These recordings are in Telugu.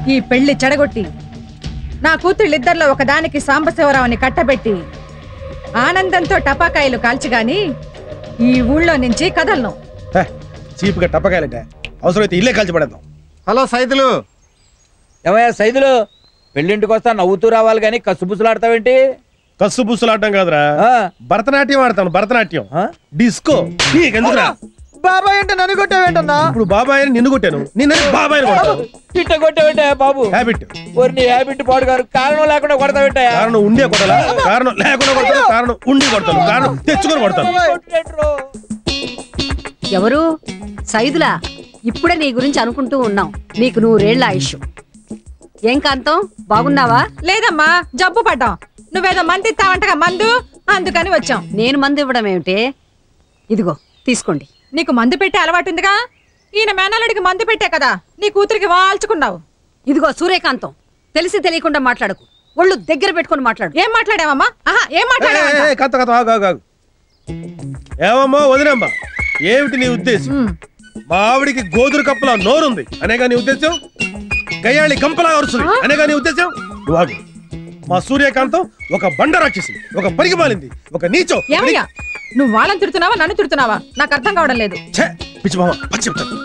ఈ పెళ్లి చెడగొట్టి నా కూతుళ్ళిద్దరిలో ఒకదానికి సాంబశివరావుని కట్టబెట్టి ఆనందంతో టపాకాయలు కాల్చిగాని ఈ ఊళ్ళో నుంచి కదలను హే, చీప్గా టప్పకాయలంటే అవసరమైతే ఇల్లే కాల్చి పడేద్దాం హలో సైదులు ఏమయ్యా సైదులు పెళ్ళింటికి వస్తా నవ్వుతూ రావాలి కానీ కసుబుసులాడతావేంటి కస్సు బుస్సులు కాదురా ఆ. భరతనాట్యం ఆడతాను భరతనాట్యం ఆ? డిస్కో నీకెందుకురా బాబాయ్ అంటే నన్ను కొట్టావేంటన్నా ఇప్పుడు బాబాయ్ అని నిన్ను కొట్టాను నిన్న బాబాయ్ కొట్టాను పిట్ట కొట్టావేంటా బాబు హ్యాబిట్ ఓరి నీ హ్యాబిట్ పాడు గారు కారణం లేకుండా కొడతావేంటా కారణం ఉండే కొట్టాలా కారణం లేకుండా కొడతాను కారణం ఉండి కొడతాను కారణం తెచ్చుకొని కొడతాను ఎవరు సైదులా ఇప్పుడే నీ గురించి అనుకుంటూ ఉన్నాం నీకు నూరేళ్ల ఆయుష్ ఏం కాంతం బాగున్నావా లేదమ్మా జబ్బు పడ్డాం నువ్వేదో మంది ఇస్తావంటగా మందు అందుకని వచ్చాం నేను మందు ఇవ్వడం ఏమిటే ఇదిగో తీసుకోండి నీకు మందు పెట్టే అలవాటు ఉందిగా ఈయన మేనల్లుడికి మందు పెట్టే కదా నీ కూతురికి వాల్చుకున్నావు ఇదిగో సూర్యకాంతం తెలిసి తెలియకుండా మాట్లాడకు ఒళ్ళు దగ్గర పెట్టుకొని మాట్లాడు ఏం మాట్లాడావమ్మా ఆహా ఏం మాట్లాడావు ఏ, ఏ, కథ కథ ఆగు ఆగు ఆగు ఏమమ్మా వదిలేమ్మా ఏమిటి నీ ఉద్దేశం మా ఆవిడికి గోధుర కప్పుల నోరుంది అనేగా నీ ఉద్దేశం గయ్యాళి గంపలా వరుసది అనేగా నీ ఉద్దేశం నువ్వు ఆగు మా సూర్యకాంతం ఒక బండ రాక్షసి ఒక పరిగి మాలింది ఒక నీచం ఒక ఏమయ్యా నువ్వు వాళ్ళని తిడుతున్నావా నన్ను తిడుతున్నావా నాకు అర్థం కావడం లేదు ఛే, పిచ్చి మామ పచ్చి చెప్తాను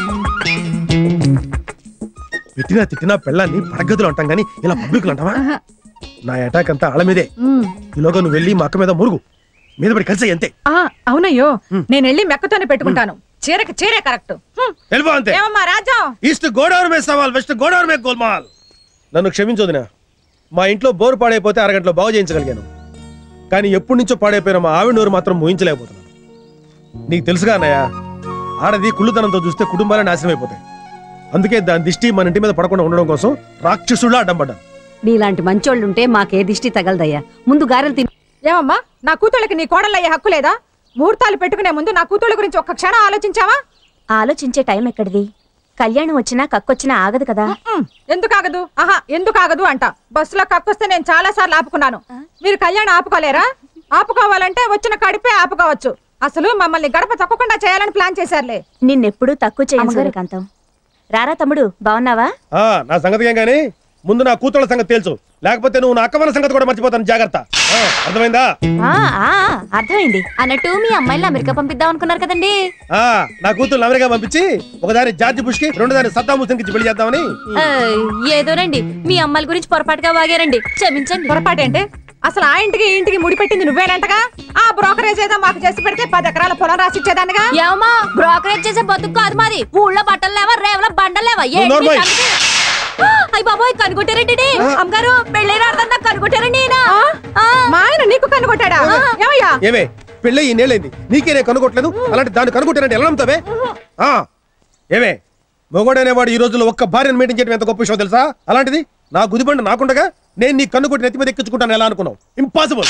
పెట్టినా తిట్టినా పెళ్ళాన్ని పడగదులు అంటాం కానీ ఇలా పబ్లిక్లు అంటావా నా అటాక్ అంతా ఆళ్ళ మీదే ఈలోగా నువ్వు వెళ్ళి మా అక్క మీద మురుగు మీద పడి కలిసి అంతే ఆ అవునయ్యో నేను వెళ్ళి మెక్కతోనే పెట్టుకుంటాను చీరకి చీరే కరెక్ట్ హ్మ్. వెళ్ళిపో అంతే ఏమమ్మా రాజా ఈస్ట్ గోదావరి మీద సవాల్ వెస్ట్ గోదావరి మీద గోల్మాల్ నన్ను క్షమించొదినా మా ఇంట్లో బోరు పాడైపోతే అరగంటలో బాగు చేయించగలిగాను కానీ ఎప్పటి నుంచో పాడైపోయిన మా ఆవిడ నోరు మాత్రం మోయించలేకపోతున్నాను నీకు తెలుసుగా అన్నయ్య ఆడది కుళ్ళుతనంతో చూస్తే కుటుంబాలే నాశనం అయిపోతాయి అందుకే దాని దిష్టి మన ఇంటి మీద పడకుండా ఉండడం కోసం రాక్షసులా అడ్డం పడ్డాను నీలాంటి మంచోళ్ళుంటే మాకే దిష్టి తగలదయ్యా ముందు గారెలు తిని ఏమమ్మా నా కూతుళ్ళకి నీ కోడలయ్యే హక్కు లేదా ముహూర్తాలు పెట్టుకునే ముందు నా కూతుళ్ళ గురించి ఒక్క క్షణం ఆలోచించావా ఆలోచించే టైం ఎక్కడిది కళ్యాణం వచ్చినా కక్కొచ్చినా ఆగదు కదా ఉమ్, ఎందుకు ఆగదు ఆహా ఎందుకు ఆగదు అంట బస్సులో కక్కొస్తే నేను చాలా సార్లు ఆపుకున్నాను మీరు కళ్యాణం ఆపుకోలేరా ఆపుకోవాలంటే వచ్చిన కడిపే ఆపుకోవచ్చు అసలు మమ్మల్ని గడప తక్కకుండా చేయాలని ప్లాన్ చేశారులే నిన్నెప్పుడు తక్కువ చేయను సూర్యకాంతం రారా తమ్ముడు బాగున్నావా ఆ, నా సంగతి ఏం గానీ ముందు నా కూతుళ్ళ సంగతి తెలుసు లేకపోతే నువ్వు నా అక్కవల సంగతి కూడా మర్చిపోతాను జాగ్రత్త ఆ, అర్థమైందా ఆ, ఆ, అర్థమైంది అన్నట్టు మీ అమ్మాయిని అమెరికా పంపిద్దాం అనుకున్నారు కదండి ఆ నా కూతురు అమెరికా పంపించి ఒకదాని జార్జి బుష్ కి రెండు దాని సద్దాం హుసేన్ కి పెళ్లి చేద్దామని ఆ, ఏదోనండి మీ అమ్మాయిల గురించి పొరపాటుగా వాగారండి క్షమించండి పొరపాటేంటే అసలు ఆ ఇంటికి ఈ ఇంటికి ముడిపెట్టింది నువ్వేనంటగా ఆ బ్రోకరేజ్ ఏదో మాకు చేసి పెడితే పది ఎకరాల పొలం రాసిచ్చేదానిగా ఏమా బ్రోకరేజ్ చేసే బతుకు కాదు మాది ఊళ్ళో బట్టలు లేవా రేవల బండలు లేవా ఏంటి నోర్మోయ్. మీ సంగతి? ఆ, అయ్ బాబోయ్ కనుగొట్టారండి అమ్మగారు పెళ్ళైన అర్థం కనుగొట్టారండి ఈయన. ఆ, మా ఆయన నీకు కనుగొట్టాడా ఏమయ్యా ఏమే పెళ్ళి ఈ నేలైంది నీకే నేను కనుగొట్టలేదు అలాంటి దాన్ని కనుగొట్టానంటే ఎలా నమ్ముతావే ఆ ఏమే మొగోడనేవాడు ఈ రోజుల్లో ఒక్క భార్యను మీటింగ్ చేయడం ఎంత గొప్ప విషయం తెలుసా అలాంటిది నా గుదిబండ నాకుండగా నేను నీ కన్ను కొట్టి నెత్తి మీద ఎక్కించుకుంటాను ఎలా అనుకున్నావు ఇంపాసిబుల్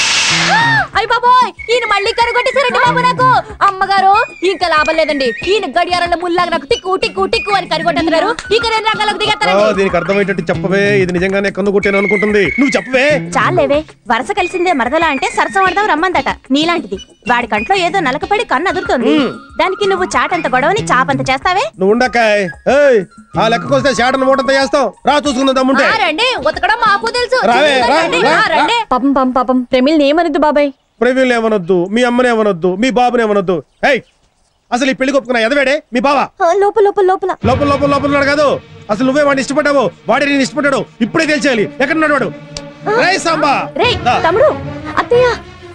అయ్ బాబోయ్ ఈయన మళ్ళీ కనుగొట్టేశారండి బాబు నాకు అమ్మగారు ఇంకా లాభం లేదండి ఈయన గడియారంలో ముల్లాగా నాకు టిక్కు టిక్కు టిక్కు అని కనుగొట్టేస్తున్నారు ఇక నేను రంగాలకు దిగేస్తానండి దీనికి అర్థమయ్యేటట్టు చెప్పవే ఇది నిజంగానే కన్ను కొట్టాను అనుకుంటుంది నువ్వు చెప్పవే చాలేవే వరస కలిసిందే మరదలా అంటే సరసం ఆడదాం రమ్మందట నీలాంటిది వాడి కంట్లో ఏదో నలకపడి కన్ను అదురుతోంది దానికి నువ్వు చాటంత గొడవని చాపంత చేస్తావే నువ్వు ఉండకాయ్ ఏయ్ ఆ లెక్కకొస్తే షాటన్ మూటంతా చేస్తాం రా చూసుకుందాం దమ్ముంటే ఆ, రండి ఉతకడం మాకు తెలుసు రావే, రా, రండి, రా, ఆ, రండి పాపం పాపం పాపం ప్రేమిల్ని ఏమనొద్దు బాబాయ్ ప్రవీణ్ ఏమనొద్దు మీ అమ్మని ఏమనొద్దు మీ బాబుని ఏమనొద్దు ఏయ్ అసలు ఈ పెళ్లి కొప్పుకున్నా ఎదవేడే మీ బావా లోపల లోపల లోపల లోపల లోపల లోపల ఉన్నాడు కాదు అసలు నువ్వే వాడిని ఇష్టపడ్డావు వాడే నేను ఇష్టపడ్డాడు ఇప్పుడే తెలిసేయాలి ఎక్కడ ఉన్నాడు వాడు రై సాంబా రేయ్ దా. తమ్ముడు అత్తయ్య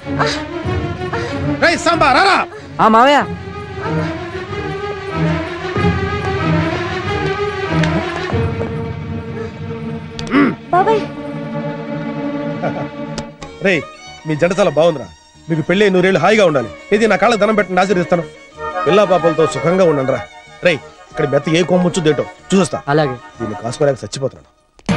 రై సాంబా రారా ఆ మావయ్య బాబాయ్ రేయ్ మీ జంట చాలా బాగుందిరా మీకు పెళ్ళి నూరేళ్ళు హాయిగా ఉండాలి ఇది నా కాళ్ళ ధనం పెట్టండి ఆశీర్దిస్తాను పిల్లా పాపలతో సుఖంగా ఉండండి రా రేయ్ ఇక్కడ మెత్త ఏ కొమ్ముచ్చుదేటో చూస్తా అలాగే దీన్ని కాసుకోలేక చచ్చిపోతున్నాను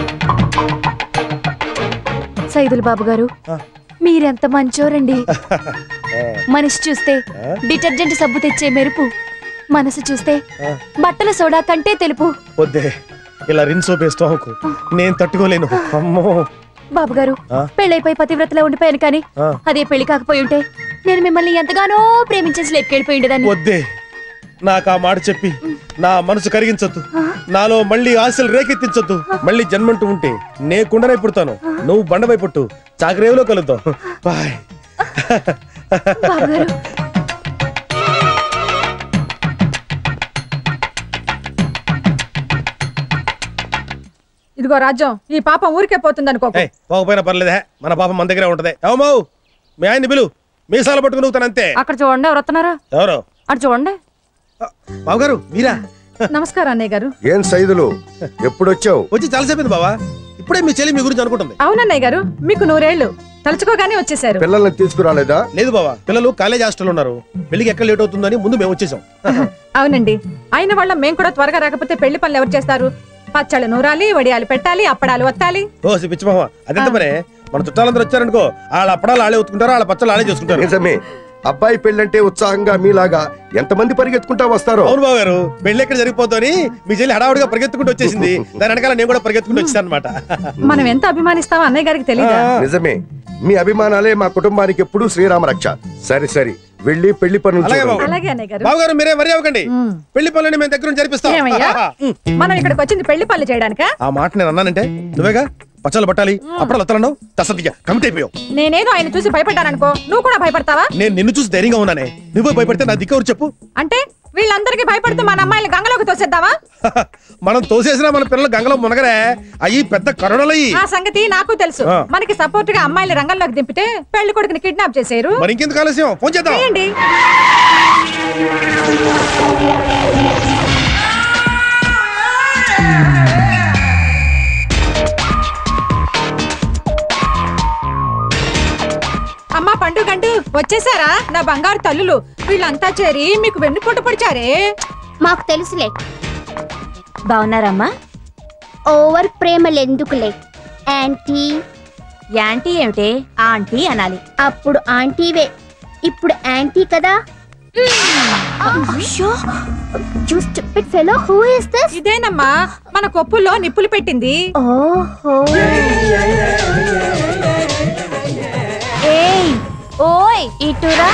సైదులు బాబు గారు ఆ. మీరెంత మంచోరండి మనిషి చూస్తే డిటర్జెంట్ సబ్బు తెచ్చే మెరుపు మనసు చూస్తే ఆ. బట్టల సోడా కంటే తెలుపు వద్దే ఇలా రిన్స్ వేస్తాం నేను తట్టుకోలేను అమ్మో బాబు గారు ఆ? పెళ్ళైపోయి పతివ్రతలో ఉండిపోయాను కానీ ఆ. అదే పెళ్లి కాకపోయి ఉంటే నేను మిమ్మల్ని ఎంతగానో ప్రేమించేసి లేపుకెళ్ళిపోయి ఉండేదాన్ని వద్దే నాకు ఆ మాట చెప్పి నా మనసు కరిగించొద్దు నాలో మళ్ళీ ఆశలు రేకెత్తించొద్దు మళ్ళీ జన్మంటూ ఉంటే నే కుండనై పుడతాను నువ్వు బండపై పుట్టు చాకరేవులో కలుద్దాం బాయ్ బాబుగారు ఇదిగో రాజ్యం ఈ పాపం ఊరికే పోతుంది అనుకో ఏయ్, పోకపోయినా పర్లేదే మన పాపం మన దగ్గరే ఉంటది ఏమో మీ ఆయన్ని పిలు మీసాలు పట్టుకుని ఊగుతాను అంతే అక్కడ చూడండి ఎవరు వస్తున్నారా ఎవరు అటు చూడండి బావగారు మీరా నమస్కారం అన్నయ్య గారు ఏం సైదులు ఎప్పుడొచ్చావు వచ్చి చాలా సేపింది బావా ఇప్పుడే మీ చెల్లి మీ గురించి అనుకుంటుంది అవునన్నయ్య గారు మీకు నూరేళ్లు తలుచుకోగానే వచ్చేసారు పిల్లల్ని తీసుకురాలేదా లేదు బావా పిల్లలు కాలేజ్ హాస్టల్ ఉన్నారు పెళ్లికి ఎక్కడ లేట్ అవుతుందని ముందు మేము వచ్చేసాం అవునండి అయిన వాళ్ళ మేం కూడా త్వరగా రాకపోతే పెళ్లి పనులు ఎవరు చేస్తారు పచ్చళ్ళు నూరాలి వడియాలు పెట్టాలి అప్పడాలు వత్తాలి ఓ పిచ్చి మామ అదెంత పనే మన చుట్టాలందరూ వచ్చారనుకో వాళ్ళ అప్పడాలు ఆడే ఉతుకుంటారు వాళ్ళ పచ్చళ్ళు ఆడే చేసుకుంటారు నిజమే అబ్బాయి పెళ్ళంటే ఉత్సాహంగా మీలాగా ఎంతమంది పరిగెత్తుకుంటా వస్తారో అవును బావ గారు పెళ్లి ఎక్కడ జరిగిపోతుందని మీ చెల్లి హడావుడిగా పరిగెత్తుకుంటూ వచ్చేసింది దాని వెనకాల నేను కూడా పరిగెత్తుకుంటూ వచ్చాను అనమాట మనం ఎంత అభిమానిస్తామో అన్నయ్య గారికి తెలియదా నిజమే మీ అభిమానాలే మా కుటుంబానికి ఎప్పుడూ శ్రీరామ రక్ష సరే సరే వెళ్ళి పెళ్లి పనులు అలాగే చూడండి. బాబు. అలాగే అన్నయ్య గారు బావ గారు మీరే మరీ అవ్వకండి ఉమ్. పెళ్లి పనులని మేము దగ్గర నుంచి జరిపిస్తాం ఏమయ్యా మనం ఇక్కడికి వచ్చింది పెళ్లి పనులు చేయడానికా ఆ మాట నేను అన్నానంటే నువ్వేగా పచ్చళ్ళు పట్టాలి అప్పుడు వత్తలను తసదిగా కమిట్ అయిపోయావు నేనేదో ఆయన చూసి భయపడ్డాననుకో నువ్వు కూడా భయపడతావా నేను నిన్ను చూసి ధైర్యంగా ఉన్నానే నువ్వే భయపడితే నా దిక్కెవరు చెప్పు అంటే వీళ్ళందరికీ భయపడుతూ మన అమ్మాయిని గంగలోకి తోసేద్దామా మనం తోసేసిన మన పిల్లలు గంగలో మునగరే అయ్యి పెద్ద కరుణలయ్యి ఆ సంగతి నాకు తెలుసు ఆ. మనకి సపోర్ట్ గా అమ్మాయిని రంగంలోకి దింపితే పెళ్లి కొడుకుని కిడ్నాప్ చేసేరు మరి ఇంకెందుకు ఆలస్యం ఫోన్ చేద్దాం చేయండి అమ్మా పండుగంటూ వచ్చేసారా నా బంగారు తల్లులు వీళ్ళంతా చేరి మీకు వెన్నుపోటు పొడిచారే మాకు తెలుసులే బాగున్నారమ్మా ఓవర్ ప్రేమలెందుకులే యాంటీ యాంటీ ఏమిటే ఆంటీ అనాలి అప్పుడు ఆంటీవే ఇప్పుడు యాంటీ కదా just fellow who is this ఇదేనమ్మా మన కొప్పుల్లో నిప్పులు పెట్టింది ఓహో ఏయ్ ఓయ్ ఇటురా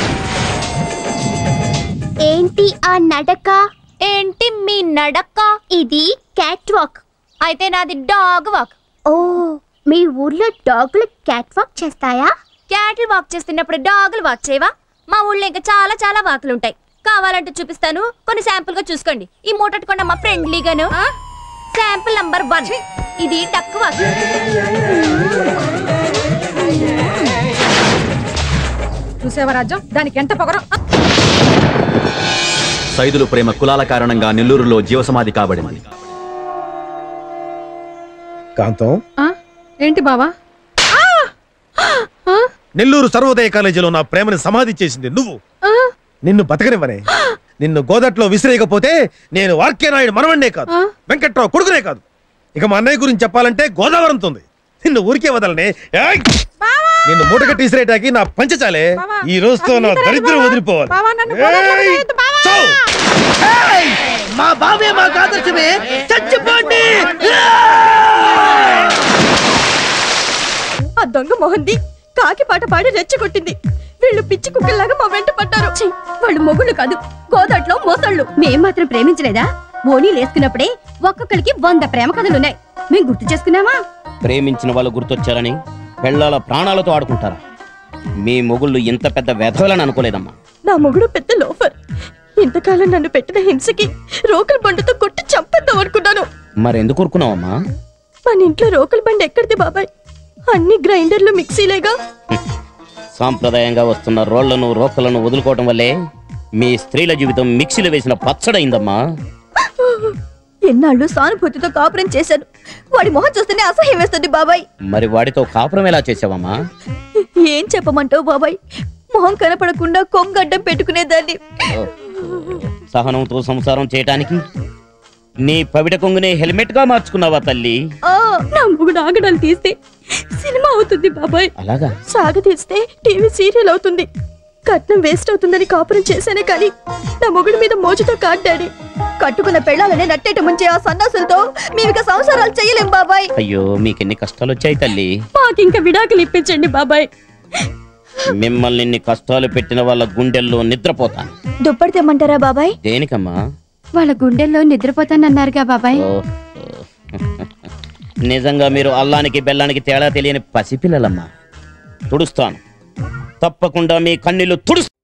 ఏంటి ఆ నడక ఏంటి మీ నడక ఇది క్యాట్ వాక్ అయితే నాది డాగ్ వాక్ ఓ మీ ఊర్లో డాగులు క్యాట్ వాక్ చేస్తాయా క్యాటిల్ వాక్ చేస్తున్నప్పుడు డాగులు వాక్ చేయవా మా ఊళ్ళో ఇంకా చాలా చాలా వాకులు ఉంటాయి కావాలంటే చూపిస్తాను కొన్ని శాంపుల్ గా చూసుకోండి ఈ మూటట్టుకోండి మా ఫ్రెండ్లీగాను శాంపుల్ నంబర్ వన్ ఇది డక్ వాక్ చూసేవా రాజ్యం దానికి ఎంత పొగరం ఆ, సైదులు ప్రేమ కులాల కారణంగా నెల్లూరులో జీవసమాధి కాబడింది కాంతం ఆ, ఏంటి బావా నెల్లూరు సర్వోదయ కాలేజీలో నా ప్రేమని సమాధి చేసింది నువ్వు నిన్ను బతకనివ్వనే నిన్ను గోదట్లో విసిరేయకపోతే నేను వాక్యనాయుడు మనవన్నే కాదు వెంకట్రావు కొడుకునే కాదు ఇక మా అన్నయ్య గురించి చెప్పాలంటే గోదావరంతో ఉంది నిన్ను ఊరికే వదలనే ఏయ్! నిన్ను మూటగట్టి విసిరేటాకి నా పంచ చాలే బావా, ఈ రోజుతో నా అసలు దరిద్రం బావా, వదిలిపోవాలి బావా, నన్ను గోదావరిలో ఏయ్! వదిలేయొద్దు, బావా. చావు! మా బావే మాకు ఆదర్శమే చచ్చిపోండి ఆ దొంగ మొహంది కాకి పాట పాడి రెచ్చగొట్టింది వీళ్ళు పిచ్చి కుక్కల్లాగా మా వెంట పడ్డారు వాళ్ళు మొగుళ్ళు కాదు గోదాట్లో మోసళ్ళు మేం మాత్రం ప్రేమించలేదా ఓనీ లేసుకున్నప్పుడే ఒక్కొక్కరికి వంద ప్రేమ కథలున్నాయి మేం గుర్తు చేసుకున్నామా ప్రేమించిన వాళ్ళు గుర్తొచ్చారని పెళ్ళాల ప్రాణాలతో ఆడుకుంటారా మీ మొగుళ్ళు ఇంత పెద్ద వెధవలని అనుకోలేదమ్మా నా మొగుడు పెద్ద లోఫర్ ఇంతకాలం నన్ను పెట్టిన హింసకి రోకల్ బండితో కొట్టి చంపేద్దాం అనుకున్నాను మరెందుకు ఊరుకున్నావమ్మా మన ఇంట్లో రోకల్ బండి ఎక్కడిది బాబాయ్ అన్ని గ్రైండర్లు మిక్సీలేగా సాంప్రదాయంగా వస్తున్న రోళ్లను రోకలను వదులుకోవటం వల్లే మీ స్త్రీల జీవితం మిక్సీలో వేసిన పచ్చడైందమ్మా ఎన్నాళ్ళు సానుభూతితో కాపురం చేశాను వాడి మొహం చూస్తేనే అసహ్యం వేస్తుంది బాబాయ్ మరి వాడితో కాపురం ఎలా చేసావమ్మా ఏం చెప్పమంటావు బాబాయ్ మొహం కనపడకుండా కొంగడ్డం పెట్టుకునేదాన్ని సహనంతో సంసారం చేయటానికి నీ పవిట కొంగునే హెల్మెట్ గా మార్చుకున్నావా తల్లి ఆ, నా మొగుడు ఆగడాలు తీస్తే సినిమా అవుతుంది బాబాయ్ అలాగా సాగ తీస్తే టీవీ సీరియల్ అవుతుంది కట్నం వేస్ట్ అవుతుందని కాపురం చేశానే కానీ నా మొగుడి మీద మోజుతో కాడ్డాడి కట్టుకున్న పెళ్ళాలనే నట్టేట ముంచే ఆ సన్నాసులతో మేమిక సంసారాలు చేయలేం బాబాయ్ అయ్యో మీకెన్ని కష్టాలు వచ్చాయి తల్లి మాకింక విడాకులు ఇప్పించండి బాబాయ్ మిమ్మల్ని ఇన్ని కష్టాలు పెట్టిన వాళ్ళ గుండెల్లో నిద్రపోతాను దుప్పటి తెమ్మంటారా బాబాయ్ దేనికమ్మా వాళ్ళ గుండెల్లో నిద్రపోతానన్నారుగా బాబాయ్ ఓ, నిజంగా మీరు అల్లానికి బెల్లానికి తేడా తెలియని పసిపిల్లలమ్మా తుడుస్తాను తప్పకుండా మీ కన్నీళ్లు తుడుస్తాను